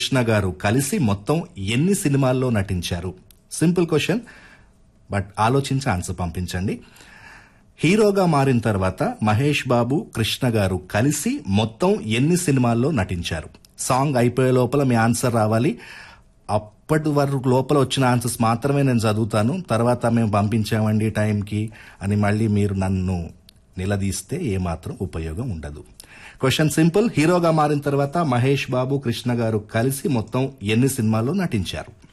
కృష్ణ గారు కలిసి మొత్తం ఎన్ని సినిమాల్లో నటించారు సింపుల్ క్వశ్చన్ బట్ ఆలోచించి ఆన్సర్ పంపించండి హీరోగా మారిన తర్వాత మహేష్ బాబు కృష్ణ గారు కలిసి మొత్తం ఎన్ని సినిమాల్లో నటించారు సాంగ్ అయిపోయే లోపల మీ ఆన్సర్ రావాలి అప్పటి వరకు లోపల వచ్చిన ఆన్సర్స్ మాత్రమే నేను చదువుతాను తర్వాత మేము పంపించామండి టైంకి అని మళ్ళీ మీరు నన్ను నిలదీస్తే ఏమాత్రం ఉపయోగం ఉండదు క్వశ్చన్ సింపుల్ హీరోగా మారిన తర్వాత మహేష్ బాబు కృష్ణ గారు కలిసి మొత్తం ఎన్ని సినిమాల్లో నటించారు